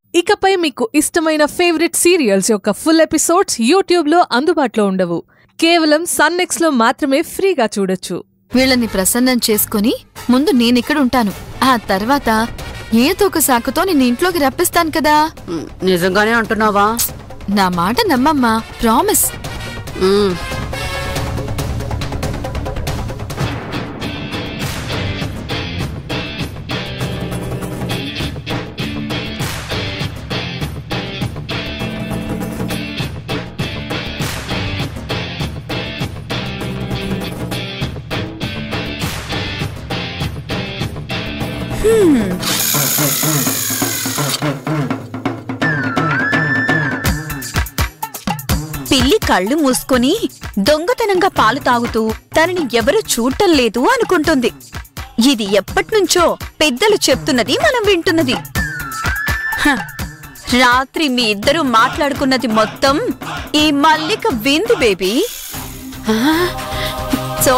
ఇకపై మీకు ఇష్టమైన ఫేవరెట్ సీరియల్స్ యొక్క ఫుల్ ఎపిసోడ్స్ యూట్యూబ్లో అందుబాటులో ఉండవు కేవలం సన్నెక్స్లో మాత్రమే ఫ్రీగా చూడొచ్చు వీళ్ళని ప్రసన్నం చేసుకుని ముందు నేనిక్కడ ఉంటాను ఆ తర్వాత ఏదో ఒక సాకుతో నేను ఇంట్లోకి రప్పిస్తాను కదా ఉమ్, నిజంగానే అంటున్నావా నా మాట నమ్మమ్మా ప్రామిస్ ఉమ్, పిల్లి కళ్ళు మూసుకొని దొంగతనంగా పాలు తాగుతూ తనని ఎవరు చూడటం లేదు అనుకుంటుంది ఇది ఎప్పటినుంచో పెద్దలు చెప్తున్నది మనం వింటున్నది హ, రాత్రి మీ ఇద్దరు మాట్లాడుకున్నది మొత్తం ఈ మల్లిక విందు బేబీ సో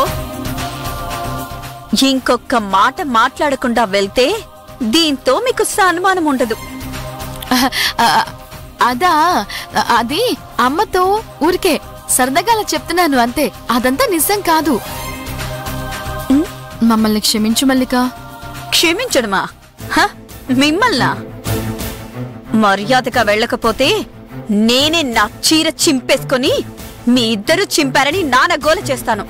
ఇంకొక మాట మాట్లాడకుండా వెళ్తే దీంతో మీకు సన్మానం ఉండదు ఆ, అదా ఆ, అది అమ్మతో ఊరికే సరదాగా అలా చెప్తున్నాను అంతే అదంతా నిజం కాదు ఉమ్, మమ్మల్ని క్షమించు మల్లిక క్షమించడమా హ? మిమ్మల్నా మర్యాదగా వెళ్ళకపోతే నేనే నా చీర చింపేసుకొని మీ ఇద్దరు చింపారని నానగోల చేస్తాను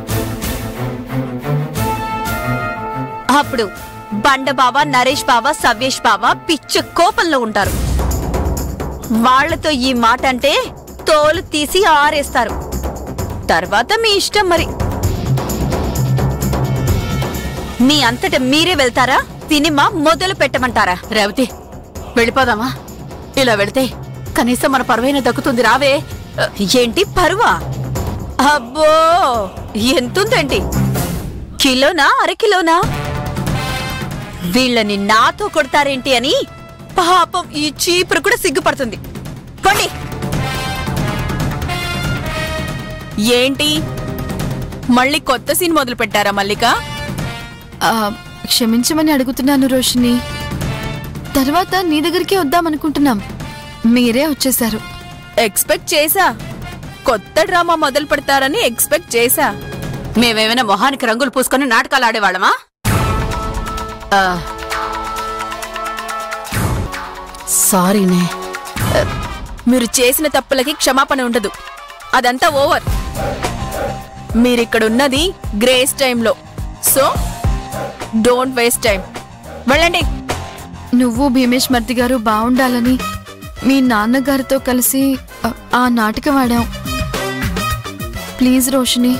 అప్పుడు బండబావ నరేష్ బావ సవ్యేష్ బావ పిచ్చ కోపంలో ఉంటారు వాళ్లతో ఈ మాట అంటే తోలు తీసి ఆరేస్తారు తర్వాత మీ ఇష్టం మరి మీ అంతట మీరే వెళ్తారా సినిమా మొదలు పెట్టమంటారా రేవతి వెళ్ళిపోదామా ఇలా వెళితే కనీసం మన పరువైన దక్కుతుంది రావే ఏంటి పరువా అబ్బో ఎంతుందండి కిలోనా అరకిలోనా వీళ్ళని నాతో కొడతారేంటి అని పాపం ఈ చీపురు కూడా సిగ్గుపడుతుంది పండి ఏంటి మళ్ళీ కొత్త సీన్ మొదలు పెట్టారా మల్లిక ఆ, క్షమించమని అడుగుతున్నాను రోషిని తర్వాత నీ దగ్గరికే వద్దామనుకుంటున్నాం మీరే వచ్చేశారు ఎక్స్పెక్ట్ చేసా కొత్త డ్రామా మొదలు పెడతారని ఎక్స్పెక్ట్ చేసా మేమేమైనా మొహానికి రంగులు పూసుకొని నాటకాలు ఆడేవాళ్ళమా ఆ, సారీనే మీరు చేసిన తప్పులకి క్షమాపణ ఉండదు అదంతా ఓవర్ మీరిక్కడున్నది గ్రేస్ టైంలో సో డోంట్ వేస్ట్ టైం వెళ్ళండి నువ్వు భీమేష్ మర్ది గారు బాగుండాలని మీ నాన్నగారితో కలిసి ఆ, ఆ నాటకం ఆడాం ప్లీజ్ రోషిని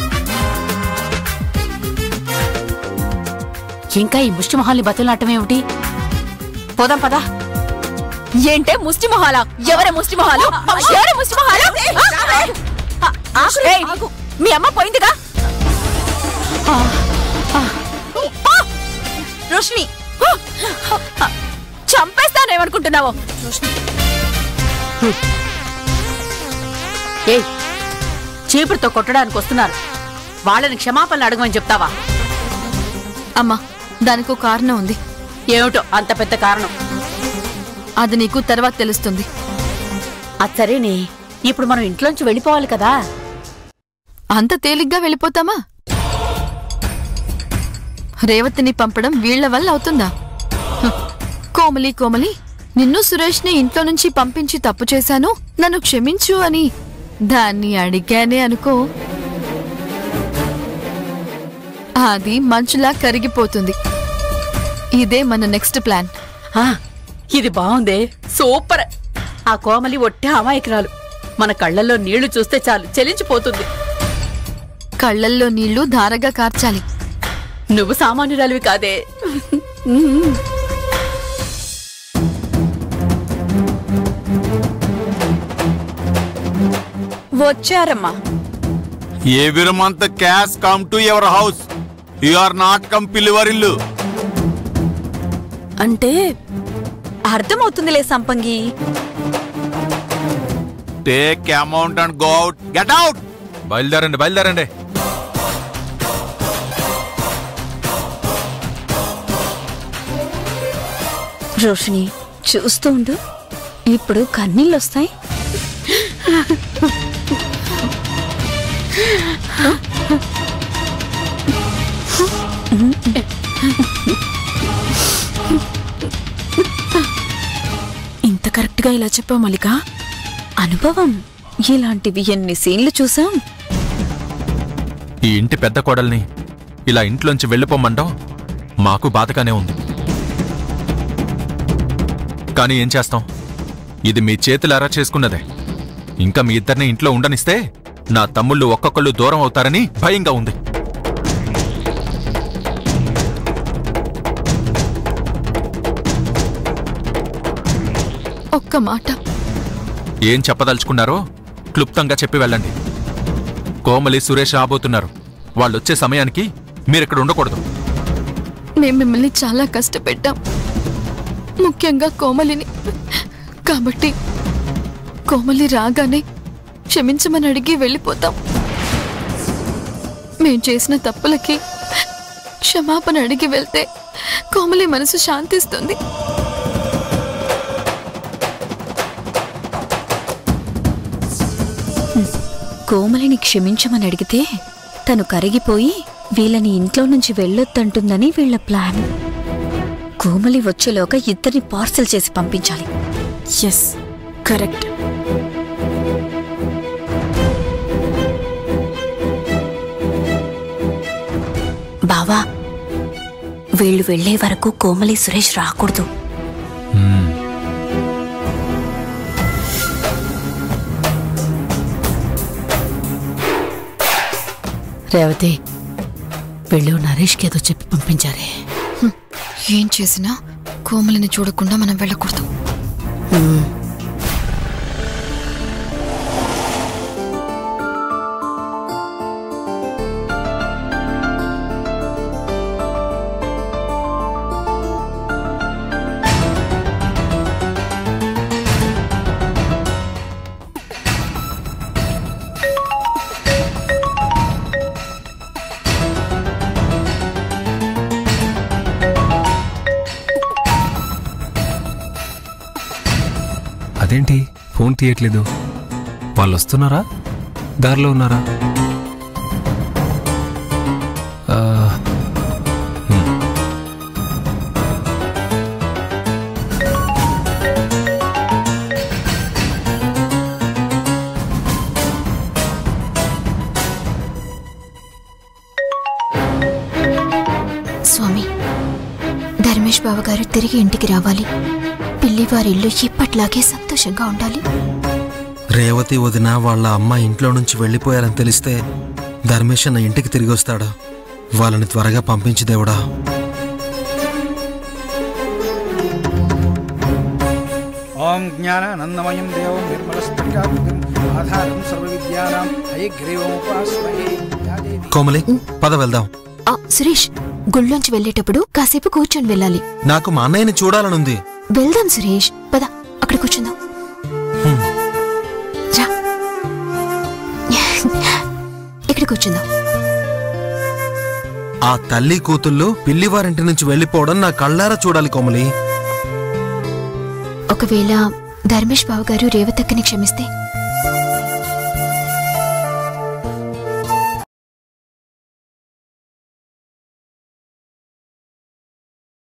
ఇంకా ఈ ముష్టి మొహాల్ని బతులాటం ఏమిటి పోదాం పదా ఏంటే ముష్టి మొహాల ఎవరే ముష్టి మొహాలు ఎవరే ముష్టి మొహాలు ఆ? ఏయ్, మీ అమ్మ పోయిందిగా ఆ! రోషిని చంపేస్తానేమనుకుంటున్నావు ఏయ్ చీపురుతో కొట్టడానికి వస్తున్నారు వాళ్ళని క్షమాపణలు అడగమని చెప్తావా అమ్మా దానికో కారణం ఉంది ఏమిటో అంత పెద్ద కారణం అది నీకు తర్వాత తెలుస్తుంది అది సరేనే ఇప్పుడు మనం ఇంట్లోంచి వెళ్ళిపోవాలి కదా అంత తేలిగ్గా వెళ్ళిపోతామా రేవతిని పంపడం వీళ్ల వల్ల అవుతుందా హ్, కోమలి కోమలి నిన్ను సురేష్ని ఇంట్లో నుంచి పంపించి తప్పు చేశాను నన్ను క్షమించు అని దాన్ని అడిగానే అనుకో అది మంచులా కరిగిపోతుంది ఇదే మన నెక్స్ట్ ప్లాన్ ఆ, ఇది బాగుందే సూపర్ ఆ కోమలి ఒట్టే అమాయకురాలు మన కళ్ళల్లో నీళ్లు చూస్తే చాలు చెలించిపోతుంది కళ్ళల్లో నీళ్లు ధారగా కార్చాలి నువ్వు సామాన్యురాలివి కాదే వచ్చారమ్మా Every month cash come to your house. You are not come పిల్లివారిల్లు అంటే అర్థమవుతుందిలే Sampangi take amount and go out get out బయలుదేరండి బయలుదేరండి రోషిని చూస్తూ ఉండు ఇప్పుడు కన్నీళ్ళు వస్తాయి ఇంత కరెక్ట్ గా ఇలా చెప్పావు మల్లిక అనుభవం ఇలాంటివి ఎన్ని సీన్లు చూసాం ఈ ఇంటి పెద్ద కోడల్ని ఇలా ఇంట్లోంచి వెళ్ళిపోమండం మాకు బాధగానే ఉంది కానీ ఏం చేస్తాం ఇది మీ చేతులారా చేసుకున్నదే ఇంకా మీ ఇద్దరిని ఇంట్లో ఉండనిస్తే నా తమ్ముళ్ళు ఒక్కొక్కళ్ళు దూరం అవుతారని భయంగా ఉంది ఒక్క మాట ఏం చెప్పదలుచుకున్నారో క్లుప్తంగా చెప్పి వెళ్ళండి కోమలి సురేష్ రాబోతున్నారు వాళ్ళొచ్చే సమయానికి మీరిక్కడ ఉండకూడదు మేము మిమ్మల్ని చాలా కష్టపెట్టాం ముఖ్యంగా కోమలిని కాబట్టి కోమలి రాగానే క్షమించమని అడిగి వెళ్ళిపోతాం మేం చేసిన తప్పులకి క్షమాపణ అడిగి వెళ్తే కోమలి మనసు శాంతిస్తుంది కోమలిని క్షమించమని అడిగితే తను కరిగిపోయి వీళ్ళని ఇంట్లో నుంచి వెళ్ళొద్దంటుందని వీళ్ళ ప్లాన్ కోమలి వచ్చేలోగా ఇద్దరిని పార్సల్ చేసి పంపించాలి ఎస్ కరెక్ట్ బావా వీళ్ళు వెళ్లే వరకు కోమలి సురేష్ రాకూడదు రేవతి వెళ్ళు నరేష్కి ఏదో చెప్పి పంపించారే ఏం చేసినా కోమలిని చూడకుండా మనం వెళ్ళకూడదు అదేంటి ఫోన్ తీయట్లేదు వాళ్ళు వస్తున్నారా దారిలో ఉన్నారా ఆ, హ్మ్. స్వామి ధర్మేష్ బావ గారు తిరిగి ఇంటికి రావాలి పిల్లి వారిల్లు ఇప్పట్లాగే సంతోషంగా ఉండాలి రేవతి వదిన వాళ్ళ అమ్మ ఇంట్లో నుంచి వెళ్ళిపోయారని తెలిస్తే ధర్మేష్ అన్న ఇంటికి తిరిగి వస్తాడు వాళ్ళని త్వరగా పంపించి దేవుడా ఓం జ్ఞానానందమయం దేవం నిర్మలస్ఫటికాకృతిం ఆధారం సర్వవిద్యానాం హయగ్రీవముపాస్మహే యా దేవి కోమలి పద వెళ్దాం ఆ సురేష్ గుళ్ళోంచి వెళ్ళేటప్పుడు కాసేపు కూర్చొని వెళ్ళాలి నాకు మా అన్నయ్యని చూడాలనుంది వెళ్దాం సురేష్ పద అక్కడ కూర్చుందాం రా ఇక్కడ కూర్చుందాం ఆ తల్లి కూతుళ్ళు పిల్లివారింటి నుంచి వెళ్ళిపోవడం నా కళ్ళారా చూడాలి కోమలి ఒకవేళ ధర్మేష్ బావ గారు రేవతక్కని క్షమిస్తే